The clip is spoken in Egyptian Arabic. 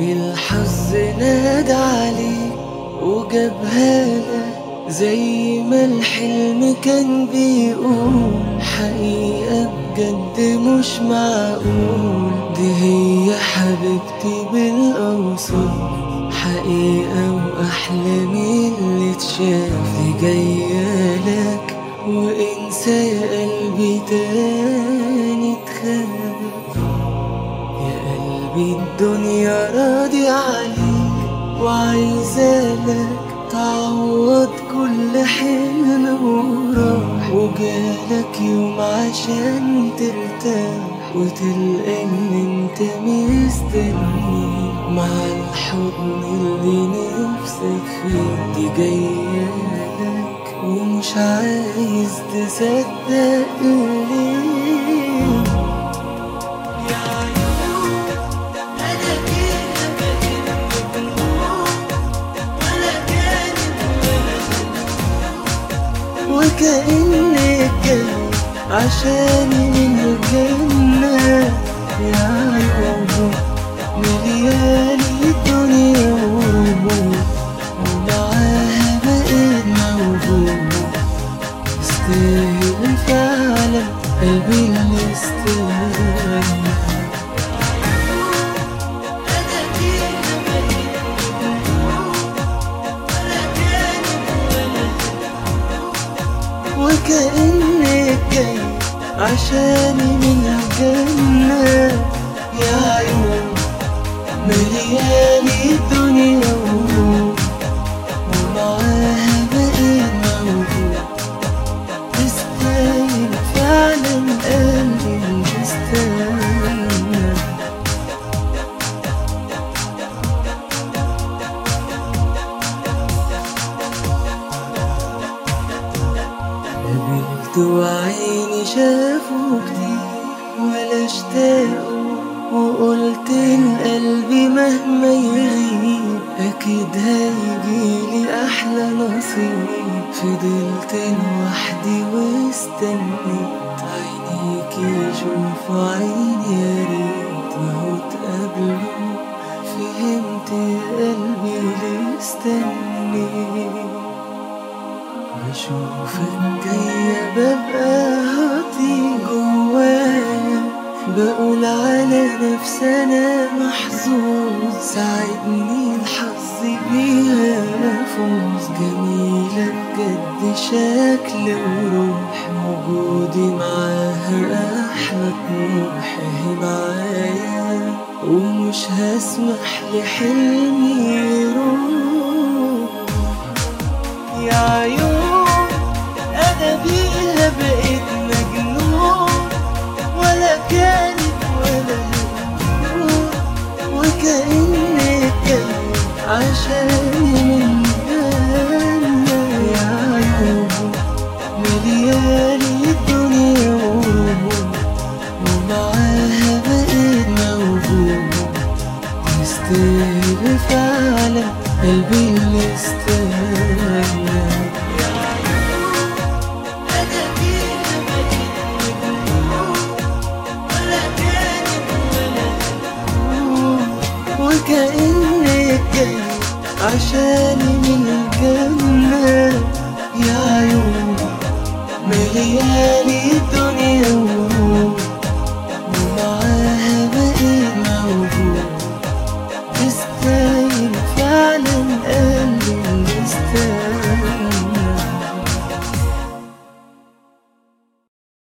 بالحظ نادى عليك وجابها لك زي ما الحلم كان بيقول حقيقة بجد مش معقول دي هي حبيبتي بالأوصاف حقيقة وأحلامي اللي اتشاف دي جاية لك وانسى يا قلبي تاني تخاف يا قلبي الدنيا راضي عليك وعايزة لك تعوض كل حلم وراح وجالك يوم عشان ترتاح وتلقى ان انت مستني مع الحضن اللي نفسك فيه دي جاية لك ومش عايز تصدق ليه وكأنك جاي عشاني من الجنة يا عيوب ملياني الدنيا ورموز ومعاها بقيت موجود استاهل فعلا قلبي اللي استاهل وكأنك جاي عشاني من الجنة يا عيون ملياني الدنيا ورود ومعاها بقيت موجود تستاهل فعلا قلبي تستاهل قابلت وعيني شافوا كتير ولا اشتاقوا وقلت لقلبي مهما يغيب أكيد هيجيلي أحلى نصيب فضلت لوحدي واستنيت عينيك يشوفوا عيني يا ريت وهو اتقابلوا فهمت يا قلبي ليه استنيت بشوفك جاية ببقى هطي جوايا بقول على نفسي أنا محظوظ ساعدني الحظ بيها أفوز جميلة بجد شكل وروح وجودي معاها أحلى طموح أهي معايا ومش هسمح لحلمي يروح يا عيون أنا بيها بقيت مجنون ولا كانت ولا هتكون وكأنك جاي عشاني من جنة يا عيون ملياني الدنيا ورموز ومعاها بقيت موجود تستاهل فعلا قلبي اللي استاهل وكأنك جاي عشاني من الجنة يا عيون ملياني الدنيا